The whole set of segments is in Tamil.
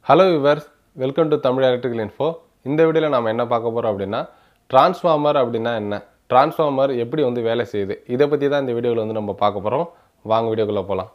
hello viewers welcome to Tamil electrical info இந்த வீடியோவில் நாம் என்ன பார்க்க போகிறோம் அப்படின்னா டிரான்ஸ்ஃபார்மர் அப்படின்னா என்ன டிரான்ஸ்ஃபார்மர் எப்படி வந்து வேலை செய்யுது இதை பற்றி தான் இந்த வீடியோவில் வந்து நம்ம பார்க்க போகிறோம் வாங்க வீடியோக்குள்ளே போகலாம்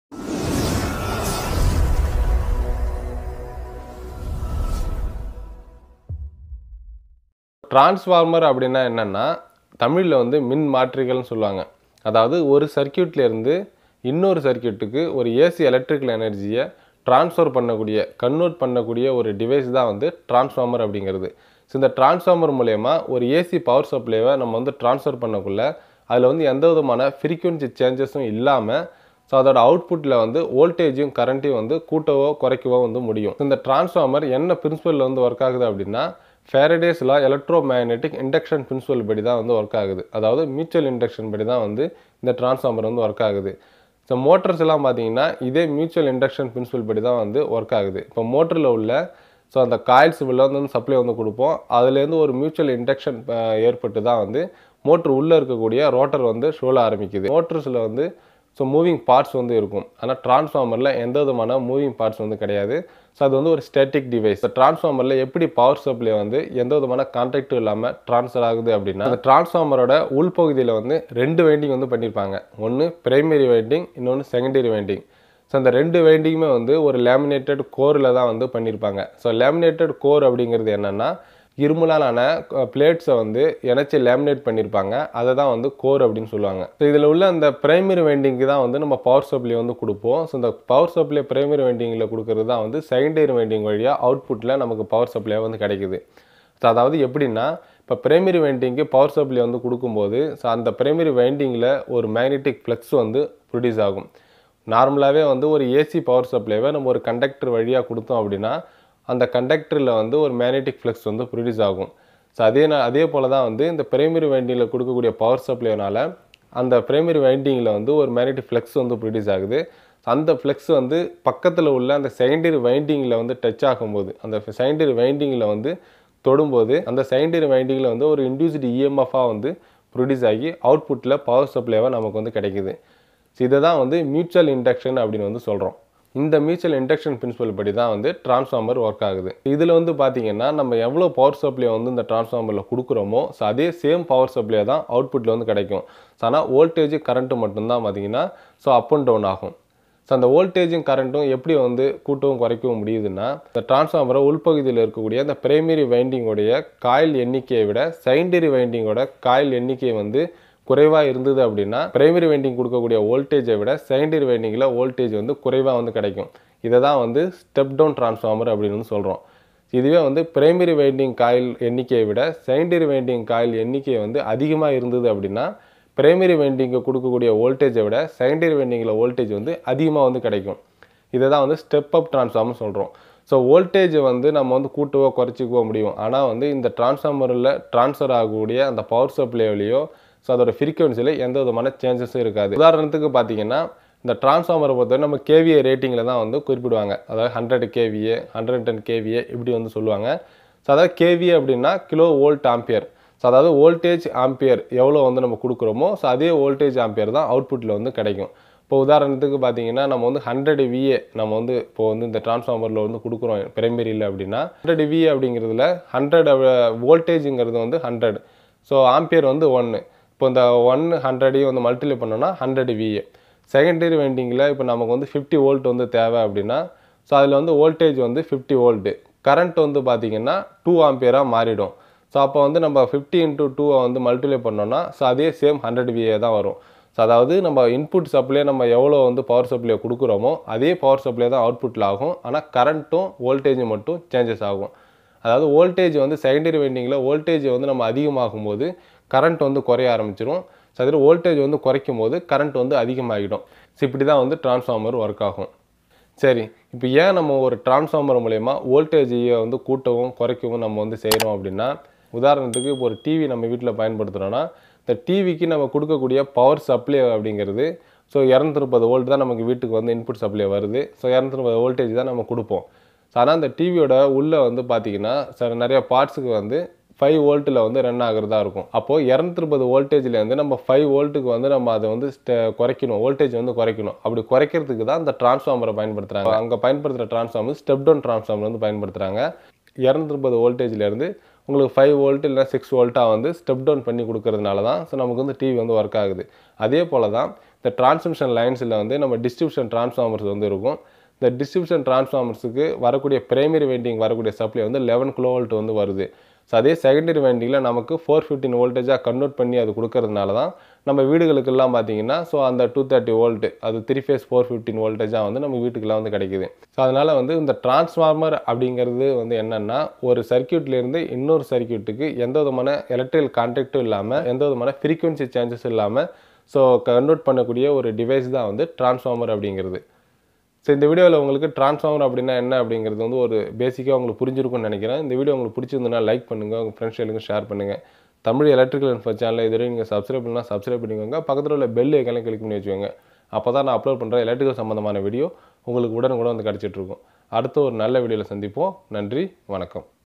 டிரான்ஸ்ஃபார்மர் அப்படின்னா என்னென்னா தமிழில் வந்து மின் மாற்றிகள்னு சொல்லுவாங்க அதாவது ஒரு சர்க்கியூட்ல இருந்து இன்னொரு சர்க்கியூட்டுக்கு ஒரு ஏசி எலக்ட்ரிக்கல் எனர்ஜியை ட்ரான்ஸ்ஃபர் பண்ணக்கூடிய கன்வெர்ட் பண்ணக்கூடிய ஒரு டிவைஸ் தான் வந்து டிரான்ஸ்ஃபார்மர் அப்படிங்கிறது ஸோ இந்த டிரான்ஸ்ஃபார்மர் மூலயமா ஒரு ஏசி பவர் சப்ளைவை நம்ம வந்து ட்ரான்ஸ்ஃபர் பண்ணக்குள்ள அதில் வந்து எந்த விதமான ஃப்ரீக்குவன்சி சேஞ்சஸும் இல்லாமல் ஸோ அதோட அவுட்புட்டில் வந்து வோல்டேஜும் கரண்ட்டையும் வந்து கூட்டவோ குறைக்கவோ வந்து முடியும் இந்த டிரான்ஸ்ஃபார்மர் என்ன பிரின்சிபலில் வந்து ஒர்க் ஆகுது அப்படின்னா Faraday's law electromagnetic induction principle படி தான் வந்து ஒர்க் ஆகுது அதாவது மியூச்சுவல் இண்டக்ஷன் படி தான் வந்து இந்த டிரான்ஸ்ஃபார்மர் வந்து ஒர்க் ஆகுது ஸோ மோட்டர்ஸ் எல்லாம் பார்த்தீங்கன்னா இதே மியூச்சுவல் இண்டக்ஷன் பிரின்சிபல் படி தான் வந்து ஒர்க் ஆகுது இப்போ மோட்டரில் உள்ள ஸோ அந்த காயில்ஸ் உள்ள வந்து சப்ளை வந்து கொடுப்போம் அதுலேருந்து ஒரு மியூச்சுவல் இண்டக்ஷன் ஏற்பட்டு தான் வந்து மோட்ரு உள்ளே இருக்கக்கூடிய ரோட்டர் வந்து ஷோல ஆரம்பிக்குது மோட்டர்ஸில் வந்து ஸோ மூவிங் பார்ட்ஸ் வந்து இருக்கும் ஆனால் டிரான்ஸ்ஃபார்மரில் எந்த விதமான மூவிங் பார்ட்ஸ் வந்து கிடையாது ஸோ அது வந்து ஒரு ஸ்டேட்டிக் டிவைஸ் டிரான்ஸ்ஃபார்மரில் எப்படி பவர் சப்ளை வந்து எந்த விதமான கான்டாக்டும் இல்லாமல் ட்ரான்ஸ்ஃபர் ஆகுது அப்படின்னா அந்த டிரான்ஸ்ஃபார்மரோட உள்பகுதியில் வந்து ரெண்டு வைண்டிங் வந்து பண்ணியிருப்பாங்க ஒன்று பிரைமரி வைண்டிங் இன்னொன்று செகண்டரி வைண்டிங் ஸோ அந்த ரெண்டு வைண்டிங்குமே வந்து ஒரு லேமினேட்டட் கோரில் தான் வந்து பண்ணியிருப்பாங்க ஸோ லேமினேட்டட் கோர் அப்படிங்கிறது என்னென்னா இரும்புலான பிளேட்ஸை வந்து இணைச்சி லேமினேட் பண்ணியிருப்பாங்க அதை தான் வந்து கோர் அப்படின்னு சொல்லுவாங்க ஸோ இதில் உள்ள அந்த பிரைமரி வைண்டிங்க்கு தான் வந்து நம்ம பவர் சப்ளை வந்து கொடுப்போம் ஸோ இந்த பவர் சப்ளை பிரைமரி வைண்டிங்கில் கொடுக்கறது தான் வந்து செகண்டரி வைண்டிங் வழியாக அவுட்புட்டில் நமக்கு பவர் சப்ளை வந்து கிடைக்குது ஸோ அதாவது எப்படின்னா இப்போ பிரைமரி வைண்டிங்க்கு பவர் சப்ளை வந்து கொடுக்கும்போது ஸோ அந்த பிரைமரி வைண்டிங்கில் ஒரு மேக்னெட்டிக் ஃப்ளக்ஸ் வந்து ப்ரொடியூஸ் ஆகும் நார்மலாகவே வந்து ஒரு ஏசி பவர் சப்ளைவை நம்ம ஒரு கண்டக்டர் வழியாக கொடுத்தோம் அப்படின்னா அந்த கண்டக்டரில் வந்து ஒரு மேக்னெட்டிக் ஃப்ளக்ஸ் வந்து ப்ரொடியூஸ் ஆகும் ஸோ அதே நா- அதே போல் தான் வந்து இந்த பிரைமரி வைண்டிங்கில் கொடுக்கக்கூடிய பவர் சப்ளைனால அந்த பிரைமரி வைண்டிங்கில் வந்து ஒரு மேக்னெட்டிக் ஃப்ளக்ஸ் வந்து ப்ரொடியூஸ் ஆகுது அந்த ஃப்ளக்ஸ் வந்து பக்கத்தில் உள்ள அந்த செகண்டரி வைண்டிங்கில் வந்து டச் ஆகும்போது அந்த செகண்டரி வைண்டிங்கில் வந்து தொடும்போது அந்த செகண்டரி வைண்டிங்கில் வந்து ஒரு இன்டியூஸ்டு இஎம்எஃபாக வந்து ப்ரொடியூஸ் ஆகி அவுட்புட்டில் பவர் சப்ளைவாக நமக்கு வந்து கிடைக்குது ஸோ இதை தான் வந்து மியூச்சுவல் இண்டக்ஷன் அப்படின்னு வந்து சொல்கிறோம் இந்த மியூச்சுவல் இண்டக்ஷன் பிரின்சிபல் படி தான் வந்து டிரான்ஸ்ஃபார்மர் ஒர்க் ஆகுது இதில் வந்து பார்த்தீங்கன்னா நம்ம எவ்வளோ பவர் சப்ளை வந்து இந்த டிரான்ஸ்ஃபார்மரில் கொடுக்குறோமோ ஸோ அதே சேம் பவர் சப்ளை தான் அவுட்புட்டில் வந்து கிடைக்கும் ஸோ ஆனால் வோல்டேஜ் கரண்ட்டு மட்டும்தான் பார்த்தீங்கன்னா ஸோ அப் அண்ட் டவுன் ஆகும் ஸோ அந்த வோல்டேஜும் கரண்ட்டும் எப்படி வந்து கூட்டவும் குறைக்கவும் முடியுதுன்னா இந்த டிரான்ஸ்ஃபார்மரை உள்பகுதியில் இருக்கக்கூடிய அந்த பிரைமரி வைண்டிங்கோடைய காயில் எண்ணிக்கையை விட செகண்டரி வைண்டிங்கோட காயில் எண்ணிக்கை வந்து குறைவாக இருந்தது அப்படின்னா பிரைமரி வைண்டிங் கொடுக்கக்கூடிய வோல்டேஜை விட செகண்டரி வைண்டிங்கில் வோல்டேஜ் வந்து குறைவாக வந்து கிடைக்கும் இதை தான் வந்து ஸ்டெப் டவுன் டிரான்ஸ்ஃபார்மர் அப்படின்னு வந்து சொல்கிறோம் இதுவே வந்து பிரைமரி வைண்டிங் காயில் எண்ணிக்கையை விட செகண்டரி வைண்டிங் காயில் எண்ணிக்கை வந்து அதிகமாக இருந்தது அப்படின்னா பிரைமரி வைண்டிங்க்கு கொடுக்கக்கூடிய வோல்டேஜை விட செகண்டரி வைண்டிங்கில் வோல்டேஜ் வந்து அதிகமாக வந்து கிடைக்கும் இதை தான் வந்து ஸ்டெப் அப் டிரான்ஸ்ஃபார்மர் சொல்கிறோம் ஸோ வோல்டேஜை வந்து நம்ம வந்து கூட்டவோ குறைச்சிக்கவோ முடியும் ஆனால் வந்து இந்த டிரான்ஸ்ஃபார்மரில் ட்ரான்ஸ்ஃபர் ஆகக்கூடிய அந்த பவர் சப்ளைலையோ ஸோ அதோட ஃப்ரீக்வன்சியில் எந்த விதமான சேஞ்சஸும் இருக்காது உதாரணத்துக்கு பார்த்தீங்கன்னா இந்த டிரான்ஸ்ஃபார்மரை பொறுத்தவரை நம்ம கேவிஏ ரேட்டிங்கில் தான் வந்து குறிப்பிடுவாங்க அதாவது hundred KVA hundred ten KVA இப்படி வந்து சொல்லுவாங்க ஸோ அதாவது கேவிஏ அப்படின்னா கிலோ வோல்ட் ஆம்பியர் ஸோ அதாவது வோல்டேஜ் ஆம்பியர் எவ்வளோ வந்து நம்ம கொடுக்குறோமோ ஸோ அதே வோல்டேஜ் ஆம்பியர் தான் அவுட்புட்டில் வந்து கிடைக்கும் இப்போ உதாரணத்துக்கு பார்த்தீங்கன்னா நம்ம வந்து ஹண்ட்ரட் விஏ நம்ம வந்து இப்போ வந்து இந்த டிரான்ஸ்ஃபார்மரில் வந்து கொடுக்குறோம் பிரைமரியில் அப்படின்னா ஹண்ட்ரட் விஏ அப்படிங்கிறதுல ஹண்ட்ரட் வோல்டேஜுங்கிறது வந்து ஹண்ட்ரட் ஸோ ஆம்பியர் வந்து ஒன்று இப்போ இந்த ஒன் ஹண்ட்ரடையும் வந்து மல்டிப்ளை பண்ணோம்னா ஹண்ட்ரட் விஏ செகண்டரி வைண்டிங்கில் இப்போ நமக்கு வந்து ஃபிஃப்டி வோல்ட் வந்து தேவை அப்படின்னா ஸோ அதில் வந்து வோல்டேஜ் வந்து ஃபிஃப்டி வோல்ட்டு கரண்ட் வந்து பார்த்தீங்கன்னா டூ ஆம்பியராக மாறிடும் ஸோ அப்போ வந்து நம்ம ஃபிஃப்டி இன்ட்டு டூவை வந்து மல்டிப்ளை பண்ணோம்னா ஸோ அதே சேம் ஹண்ட்ரட் விஏ தான் வரும் ஸோ அதாவது நம்ம இன்புட் சப்ளை நம்ம எவ்வளோ வந்து பவர் சப்ளை கொடுக்குறோமோ அதே பவர் சப்ளை தான் அவுட்புட்டில் ஆகும் ஆனால் கரண்ட்டும் வோல்டேஜும் மட்டும் சேஞ்சஸ் ஆகும் அதாவது வோல்டேஜ் வந்து செகண்டரி வைண்டிங்கில் வோல்டேஜ் வந்து நம்ம அதிகமாகும் போது கரண்ட் வந்து குறைய ஆரம்பிச்சிரும் ஸோ அதில் வோல்டேஜ் வந்து குறைக்கும் போது கரண்ட் வந்து அதிகமாகிடும் ஸோ இப்படி தான் வந்து டிரான்ஸ்ஃபார்மர் ஒர்க் ஆகும் சரி இப்போ ஏன் நம்ம ஒரு டிரான்ஸ்ஃபார்மர் மூலயமா வோல்டேஜையை வந்து கூட்டவும் குறைக்கவும் நம்ம வந்து செய்கிறோம் அப்படின்னா உதாரணத்துக்கு இப்போ ஒரு டிவி நம்ம வீட்டில் பயன்படுத்துகிறோன்னா இந்த டிவிக்கு நம்ம கொடுக்கக்கூடிய பவர் சப்ளை அப்படிங்கிறது ஸோ இரநூத்தி முப்பது வோல்ட் தான் நமக்கு வீட்டுக்கு வந்து இன்புட் சப்ளை வருது ஸோ இரநூத்தி முப்பது வோல்டேஜ் தான் நம்ம கொடுப்போம் ஸோ ஆனால் அந்த டிவியோட உள்ளே வந்து பார்த்தீங்கன்னா சார் நிறைய பார்ட்ஸுக்கு வந்து ஃபைவ் வோல்ட்டில் வந்து ரன் ஆகுறதா இருக்கும் அப்போது இரநூத்தி வோல்டேஜ்லேருந்து நம்ம ஃபைவ் வோல்ட்டுக்கு வந்து நம்ம அதை வந்து ஸ்ட- குறைக்கணும் வோல்டேஜ் வந்து குறைக்கணும் அப்படி குறைக்கிறதுக்கு தான் இந்த டிரான்ஸ்ஃபார்மரை பயன்படுத்துகிறாங்க அங்கே பயன்படுத்துகிற டிரான்ஸ்ஃபார்மர் ஸ்டெப் டவுன் டிரான்ஸ்ஃபார்மர் வந்து பயன்படுத்துகிறாங்க இரநூத்தி வோல்டேஜ்லேருந்து உங்களுக்கு ஃபைவ் வோல்ட் இல்லை சிக்ஸ் வோல்ட்டாக வந்து ஸ்டெப் டவுன் பண்ணி கொடுக்கறதுனால தான் ஸோ நமக்கு வந்து டிவி வந்து ஒர்க் ஆகுது அதே போல் தான் இந்த டிரான்ஸ்மிஷன் லைன்ஸில் வந்து நம்ம டிஸ்ட்ரிபியூஷன் டிரான்ஸ்ஃபார்மர்ஸ் வந்து இருக்கும் இந்த டிஸ்ட்ரிபியூஷன் டிரான்ஸ்ஃபார்மர்ஸுக்கு வரக்கூடிய பிரைமரி வைண்டிங் வரக்கூடிய சப்ளை வந்து லெவன் கிலோவோல்ட் வந்து வருது ஸோ அதே செகண்டரி வைண்டிங்கில் நமக்கு ஃபோர் ஃபிஃப்டின் வோல்டேஜாக கன்வெர்ட் பண்ணி அது கொடுக்கறதுனால தான் நம்ம வீடுகளுக்கெல்லாம் பார்த்தீங்கன்னா ஸோ அந்த டூ தேர்ட்டி வோல்ட் அது த்ரீ ஃபேஸ் ஃபோர் ஃபிஃப்டின் வோல்டேஜாக வந்து நம்ம வீட்டுக்கெல்லாம் வந்து கிடைக்குது ஸோ அதனால் வந்து இந்த டிரான்ஸ்ஃபார்மர் அப்படிங்கிறது வந்து என்னென்னா ஒரு சர்க்கியூட்லேருந்து இன்னொரு சர்க்கியூட்டுக்கு எந்த விதமான எலக்ட்ரிக்கல் கான்டாக்டும் இல்லாமல் எந்த விதமான ஃப்ரீக்வன்சி சேஞ்சஸ் இல்லாமல் ஸோ கன்வெர்ட் பண்ணக்கூடிய ஒரு டிவைஸ் தான் வந்து டிரான்ஸ்ஃபார்மர் அப்படிங்கிறது ஸோ இந்த வீடியோவில் உங்களுக்கு டிரான்ஸ்ஃபார்மர் அப்படின்னா என்ன அப்படிங்கிறது வந்து ஒரு பேசிக்காக உங்களுக்கு புரிஞ்சிருக்கும்னு நினைக்கிறேன் இந்த வீடியோ உங்களுக்கு பிடிச்சிருந்ததுன்னா லைக் பண்ணுங்கள் உங்கள் ஃப்ரெண்ட்ஸ் எல்லாருக்கும் ஷேர் பண்ணுங்கள் தமிழ் எலக்ட்ரிக்கல் இன்ஃபோ சேனலில் இதுவரை நீங்கள் சப்ஸ்கிரைப் பண்ணலாம் சப்ஸ்கிரைப் பண்ணிக்கோங்க பக்கத்தில் உள்ள பெல் ஐக்கனையும் கிளிக் பண்ணி வச்சுக்கோங்க அப்போ தான் நான் அப்லோட் பண்ணுற எலக்ட்ரிக்கல் சம்மந்தமான வீடியோ உங்களுக்கு உடனுக்குடன் வந்து கிடச்சிட்டு இருக்கும் அடுத்த ஒரு நல்ல வீடியோவில் சந்திப்போம் நன்றி வணக்கம்